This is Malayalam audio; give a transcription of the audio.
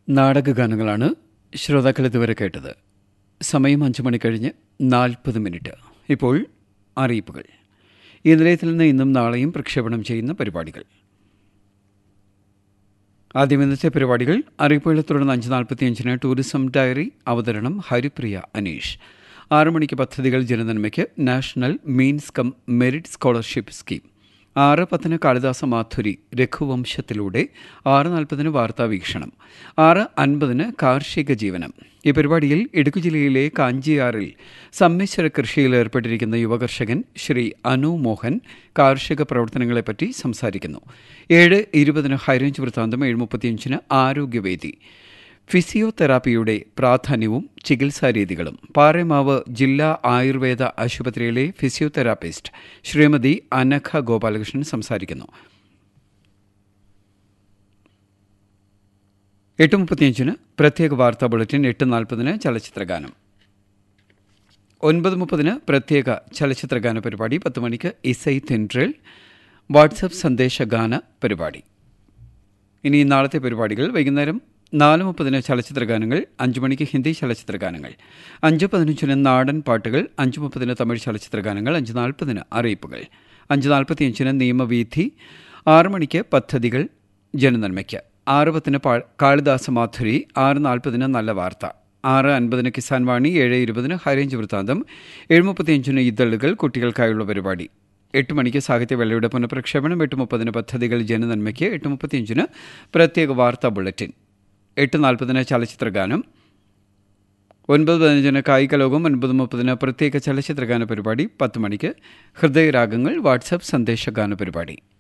നാടകഗാനങ്ങളാണ് ശ്രോതാക്കൾ ഇതുവരെ കേട്ടത് സമയം അഞ്ചു മണി കഴിഞ്ഞ് നാൽപ്പത് മിനിറ്റ് ഇപ്പോൾ അറിയിപ്പുകൾ ഈ നിലയത്തിൽ നിന്ന് ഇന്നും നാളെയും പ്രക്ഷേപണം ചെയ്യുന്ന പരിപാടികൾ ആദ്യം ഇന്നത്തെ പരിപാടികൾ അറിയിപ്പുകളെ തുടർന്ന് അഞ്ച് നാൽപ്പത്തിയഞ്ചിന് ടൂറിസം ഡയറി അവതരണം ഹരിപ്രിയ അനീഷ് ആറു മണിക്ക് പദ്ധതികൾ ജനനന്മയ്ക്ക് national means cum merit scholarship scheme ആറ് പത്തിന് കാളിദാസ മാധുരി രഘുവംശത്തിലൂടെ ആറ് നാൽപ്പതിന് വാർത്താ വീക്ഷണം ആറ് അൻപതിന് കാർഷിക ജീവനം ഈ പരിപാടിയിൽ ഇടുക്കി ജില്ലയിലെ കാഞ്ചിയാറിൽ സമ്മിശ്ര കൃഷിയിൽ ഏർപ്പെട്ടിരിക്കുന്ന യുവകർഷകൻ ശ്രീ അനു മോഹൻ കാർഷിക പ്രവർത്തനങ്ങളെപ്പറ്റി സംസാരിക്കുന്നു ഏഴ് ഇരുപതിന് ഹൈറേഞ്ച് വൃത്താന്തം ഏഴ് മുപ്പത്തിയഞ്ചിന് ആരോഗ്യവേദി ഫിസിയോതെറാപ്പിയുടെ പ്രാധാന്യവും ചികിത്സാരീതികളും പാറേമാവ് ജില്ലാ ആയുർവേദ ആശുപത്രിയിലെ ഫിസിയോതെറാപ്പിസ്റ്റ് ശ്രീമതി അനഘ ഗോപാലകൃഷ്ണൻ സംസാരിക്കുന്നു എട്ട് മുപ്പത്തിയഞ്ചിന് പ്രത്യേക വാർത്താ ബുള്ളറ്റിൻ എട്ട് നാൽപ്പതിന് ചലച്ചിത്രഗാനം ഒൻപത് മുപ്പതിന് പ്രത്യേക ചലച്ചിത്രഗാന പരിപാടി പത്ത് മണിക്ക് ഇസൈ തെൻട്രൽ വാട്സപ്പ് സന്ദേശഗാന പരിപാടി ഇനി നാളത്തെ പരിപാടികൾ വൈകുന്നേരം നാല് മുപ്പതിന് ചലച്ചിത്രഗാനങ്ങൾ അഞ്ച് മണിക്ക് ഹിന്ദി ചലച്ചിത്രഗാനങ്ങൾ അഞ്ച് പതിനഞ്ചിന് നാടൻ പാട്ടുകൾ അഞ്ച് മുപ്പതിന് തമിഴ് ചലച്ചിത്രഗാനങ്ങൾ അഞ്ച് നാൽപ്പതിന് അറിയിപ്പുകൾ അഞ്ച് നാൽപ്പത്തിയഞ്ചിന് നിയമവീഥി ആറ് മണിക്ക് പദ്ധതികൾ ജനനന്മയ്ക്ക് ആറ് പത്തിന് കാളിദാസ മാധുരി ആറ് നാൽപ്പതിന് നല്ല വാർത്ത ആറ് അൻപതിന് കിസാൻ വാണി ഏഴ് ഇരുപതിന് ഹൈറേഞ്ച് വൃത്താന്തം ഏഴ് മുപ്പത്തിയഞ്ചിന് ഇതളുകൾ കുട്ടികൾക്കായുള്ള പരിപാടി എട്ട് മണിക്ക് സാഹിത്യവേളയുടെ പുനഃപ്രക്ഷേപണം എട്ട് മുപ്പതിന് പദ്ധതികൾ ജനനന്മയ്ക്ക് എട്ട് മുപ്പത്തിയഞ്ചിന് പ്രത്യേക വാർത്താ ബുള്ളറ്റിൻ എട്ട് നാൽപ്പതിന് ചലച്ചിത്രഗാനം ഒൻപത് പതിനഞ്ചിന് കായിക ലോകം ഒൻപത് മുപ്പതിന് പ്രത്യേക ചലച്ചിത്രഗാന പരിപാടി പത്ത് മണിക്ക് ഹൃദയരാഗങ്ങൾ വാട്സപ്പ് സന്ദേശഗാന പരിപാടി